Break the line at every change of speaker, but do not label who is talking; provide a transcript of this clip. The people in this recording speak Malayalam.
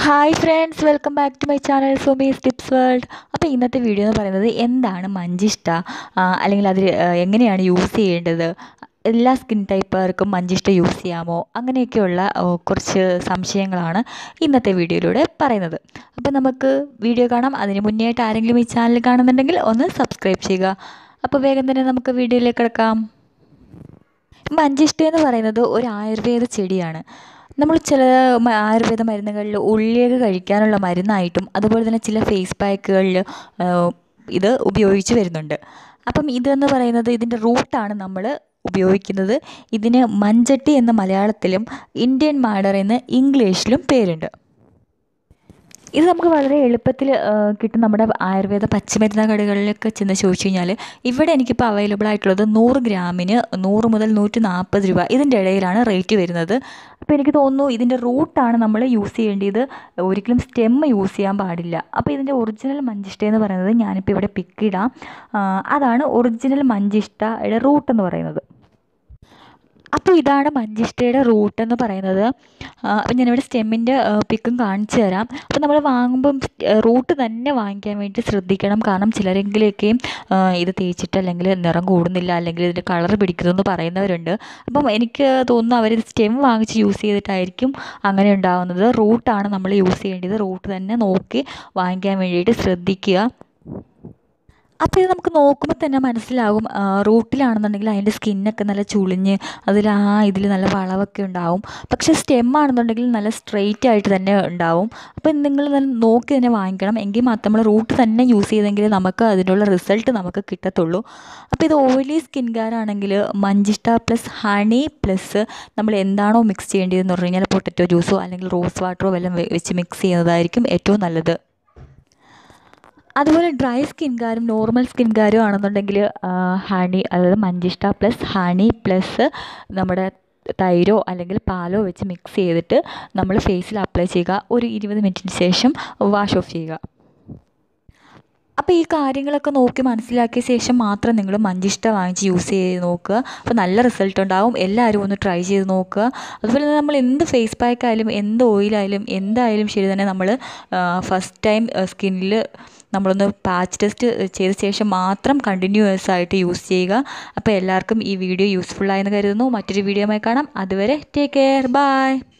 hi friends welcome back to my channel Sumi's tips world അപ്പോൾ ഇന്നത്തെ വീഡിയോ എന്ന് പറയുന്നത് എന്താണ് മഞ്ചിഷ്ട ആ, അല്ലെങ്കിൽ അത് എങ്ങനെയാണ് യൂസ് ചെയ്യേണ്ടത് എല്ലാ സ്കിൻ ടൈപ്പുകാർക്കും മഞ്ചിഷ്ട യൂസ് ചെയ്യാമോ അങ്ങനെയൊക്കെയുള്ള ഓ, കുറച്ച് സംശയങ്ങളാണ് ഇന്നത്തെ വീഡിയോയിലൂടെ പറയുന്നത് അപ്പോൾ നമുക്ക് വീഡിയോ കാണാം അതിന് മുന്നേ ആയിട്ട് ആരെങ്കിലും ഈ ചാനൽ കാണുന്നുണ്ടെങ്കിൽ ഒന്ന് സബ്സ്ക്രൈബ് ചെയ്യുക അപ്പോൾ വേഗം തന്നെ നമുക്ക് വീഡിയോയിലേക്ക് കിടക്കാം മഞ്ചിഷ്ട എന്ന് പറയുന്നത് ഒരു ആയുർവേദ ചെടിയാണ് നമ്മൾ ചില മ- ആയുർവേദ മരുന്നുകളിൽ ഉള്ളിലേക്ക് കഴിക്കാനുള്ള മരുന്നായിട്ടും അതുപോലെ തന്നെ ചില ഫേസ് പാക്കുകളിൽ ഇത് ഉപയോഗിച്ച് വരുന്നുണ്ട് അപ്പം ഇതെന്ന് പറയുന്നത് ഇതിൻ്റെ റൂട്ടാണ് നമ്മൾ ഉപയോഗിക്കുന്നത് ഇതിന് മഞ്ചട്ടി എന്ന മലയാളത്തിലും ഇന്ത്യൻ മാഡർ എന്ന് ഇംഗ്ലീഷിലും പേരുണ്ട് ഇത് നമുക്ക് വളരെ എളുപ്പത്തിൽ കിട്ടും നമ്മുടെ ആയുർവേദ പച്ചമരുന്ന് കടകളിലൊക്കെ ചെന്ന് ചോദിച്ചു കഴിഞ്ഞാൽ ഇവിടെ എനിക്കിപ്പോൾ അവൈലബിൾ ആയിട്ടുള്ളത് നൂറ് ഗ്രാമിന് നൂറ് മുതൽ നൂറ്റി നാൽപ്പത് രൂപ ഇതിൻ്റെ ഇടയിലാണ് റേറ്റ് വരുന്നത് അപ്പോൾ എനിക്ക് തോന്നുന്നു ഇതിൻ്റെ റൂട്ടാണ് നമ്മൾ യൂസ് ചെയ്യേണ്ടത് ഒരിക്കലും സ്റ്റെം യൂസ് ചെയ്യാൻ പാടില്ല അപ്പോൾ ഇതിൻ്റെ ഒറിജിനൽ മഞ്ചിഷ്ട എന്ന് പറയുന്നത് ഞാനിപ്പോൾ ഇവിടെ പിക്കിടാം അതാണ് ഒറിജിനൽ മഞ്ചിഷ്ടയുടെ റൂട്ട് എന്ന് പറയുന്നത് അപ്പോൾ ഇതാണ് മഞ്ചിഷ്ടയുടെ റൂട്ട് എന്ന് പറയുന്നത് ആ, അപ്പം ഞാനിവിടെ സ്റ്റെമ്മിൻ്റെ പിക്കും കാണിച്ചു തരാം അപ്പോൾ നമ്മൾ വാങ്ങുമ്പം റൂട്ട് തന്നെ വാങ്ങിക്കാൻ വേണ്ടി ശ്രദ്ധിക്കണം കാരണം ചിലരെങ്കിലൊക്കെയും ആ, ഇത് തേച്ചിട്ട് അല്ലെങ്കിൽ നിറം കൂടുന്നില്ല അല്ലെങ്കിൽ ഇതിൻ്റെ കളർ പിടിക്കുന്നതെന്ന് പറയുന്നവരുണ്ട് അപ്പം എനിക്ക് തോന്നുന്നു അവർ സ്റ്റെം വാങ്ങിച്ച് യൂസ് ചെയ്തിട്ടായിരിക്കും അങ്ങനെ ഉണ്ടാകുന്നത് റൂട്ടാണ് നമ്മൾ യൂസ് ചെയ്യേണ്ടത് റൂട്ട് തന്നെ നോക്കി വാങ്ങിക്കാൻ വേണ്ടിയിട്ട് ശ്രദ്ധിക്കുക അപ്പോൾ ഇത് നമുക്ക് നോക്കുമ്പോൾ തന്നെ മനസ്സിലാകും ആ, റൂട്ടിലാണെന്നുണ്ടെങ്കിൽ അതിൻ്റെ സ്കിന്നൊക്കെ നല്ല ചുളിഞ്ഞ് അതിൽ ആ ഇതിൽ നല്ല വളവൊക്കെ ഉണ്ടാവും പക്ഷേ സ്റ്റെം ആണെന്നുണ്ടെങ്കിൽ നല്ല സ്ട്രെയിറ്റ് ആയിട്ട് തന്നെ ഉണ്ടാവും അപ്പോൾ നിങ്ങൾ നല്ല നോക്കി തന്നെ വാങ്ങിക്കണം എങ്കിൽ മാത്രം നമ്മൾ റൂട്ട് തന്നെ യൂസ് ചെയ്തെങ്കിൽ നമുക്ക് അതിനുള്ള റിസൾട്ട് നമുക്ക് കിട്ടത്തുള്ളൂ അപ്പോൾ ഇത് ഓയിലി സ്കിൻകാരാണെങ്കിൽ മഞ്ചിഷ്ട പ്ലസ് ഹണി പ്ലസ് നമ്മൾ എന്താണോ മിക്സ് ചെയ്യേണ്ടതെന്ന് പറഞ്ഞു കഴിഞ്ഞാൽ പൊട്ടറ്റോ ജ്യൂസോ അല്ലെങ്കിൽ റോസ് വാട്ടറോ വല്ലതും വെ- വെച്ച് മിക്സ് ചെയ്യുന്നതായിരിക്കും ഏറ്റവും നല്ലത് അതുപോലെ ഡ്രൈ സ്കിൻകാരും നോർമൽ സ്കിൻകാരും ആണെന്നുണ്ടെങ്കിൽ ഹണി അതായത് മഞ്ചിഷ്ട പ്ലസ് ഹണി പ്ലസ് നമ്മുടെ തൈരോ അല്ലെങ്കിൽ പാലോ വെച്ച് മിക്സ് ചെയ്തിട്ട് നമ്മൾ ഫേസിൽ അപ്ലൈ ചെയ്യുക ഒരു ഇരുപത് മിനിറ്റിന് ശേഷം വാഷ് ഓഫ് ചെയ്യുക അപ്പോൾ ഈ കാര്യങ്ങളൊക്കെ നോക്കി മനസ്സിലാക്കിയ ശേഷം മാത്രം നിങ്ങൾ മഞ്ചിഷ്ട വാങ്ങിച്ച് യൂസ് ചെയ്ത് നോക്കുക അപ്പോൾ നല്ല റിസൾട്ട് ഉണ്ടാവും എല്ലാവരും ഒന്ന് ട്രൈ ചെയ്ത് നോക്കുക അതുപോലെ തന്നെ നമ്മൾ എന്ത് ഫേസ് പാക്ക് ആയാലും എന്ത് ഓയിലായാലും എന്തായാലും ശരി തന്നെ നമ്മൾ ഫസ്റ്റ് ടൈം സ്കിന്നിൽ നമ്മളൊന്ന് പാച്ച് ടെസ്റ്റ് ചെയ്ത ശേഷം മാത്രം കണ്ടിന്യൂസ് ആയിട്ട് യൂസ് ചെയ്യുക അപ്പോൾ എല്ലാവർക്കും ഈ വീഡിയോ യൂസ്ഫുൾ ആയെന്ന് കരുതുന്നു മറ്റൊരു വീഡിയോയുമായി കാണാം അതുവരെ ടേക്ക് കെയർ ബൈ